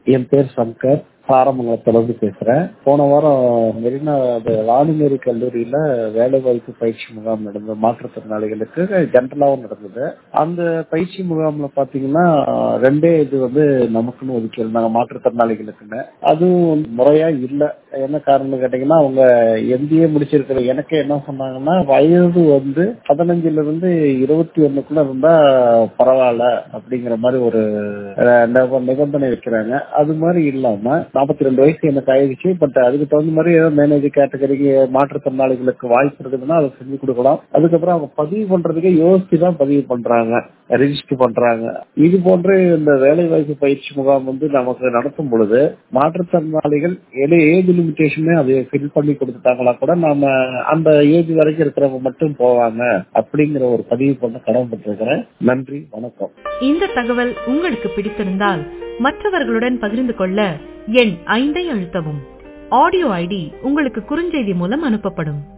என் பேர் சங்கர் சாரமங்கலத்திலிருந்து பேசுறேன் போன வாரம் மெரினா அது ராணிமேரி கல்லூரியில வேலை வாய்ப்பு பயிற்சி முகாம் நடந்தது மாற்றுத்திறனாளிகளுக்கு ஜென்ரலாவும் நடந்தது அந்த பயிற்சி முகாம்ல பாத்தீங்கன்னா ரெண்டே இது வந்து நமக்குன்னு ஒதுக்கி இருந்தாங்க மாற்றுத்திறனாளிகளுக்குன்னு அதுவும் முறையா இல்ல என்ன காரணம் கேட்டீங்கன்னா அவங்க எம்பிஏ முடிச்சிருக்கிற எனக்கு என்ன சொன்னாங்கன்னா வயது வந்து பதினஞ்சுல இருந்து இருபத்தி ஒண்ணுக்குள்ள இருந்தா பரவாயில்ல அப்படிங்கிற மாதிரி ஒரு நிபந்தனை வைக்கிறாங்க அது மாதிரி இல்லாம நாற்பத்தி ரெண்டு வயசு எனக்கு ஆயிடுச்சு பட் அதுக்கு தகுந்த மாதிரி ஏதோ மேனேஜர் கேட்டகரிக்கு மாற்றுத்திறனாளிகளுக்கு வாய்ப்பு இருக்குதுன்னா அதை செஞ்சு கொடுக்கலாம் அதுக்கப்புறம் அவங்க பதிவு பண்றதுக்கே யோசிச்சு தான் பதிவு பண்றாங்க ரெஜிஸ்டர் பண்றாங்க இது போன்ற இந்த வேலை வாய்ப்பு பயிற்சி முகாம் வந்து நமக்கு நடத்தும் பொழுது மாற்றுத்திறனாளிகள் ஏஜ் லிமிடேஷனே அதை ஃபில் பண்ணி கொடுத்துட்டாங்களா கூட நாம அந்த ஏஜ் வரைக்கும் இருக்கிறவங்க மட்டும் போவாங்க அப்படிங்கிற ஒரு பதிவு பண்ண கடமைப்பட்டிருக்கிறேன் நன்றி வணக்கம் இந்த தகவல் உங்களுக்கு பிடித்திருந்தால் மற்றவர்களுடன் பகிர்ந்து கொள்ள எண் ஐந்தை அழுத்தவும் ஆடியோ ஐடி உங்களுக்கு குறுஞ்செய்தி மூலம் அனுப்பப்படும்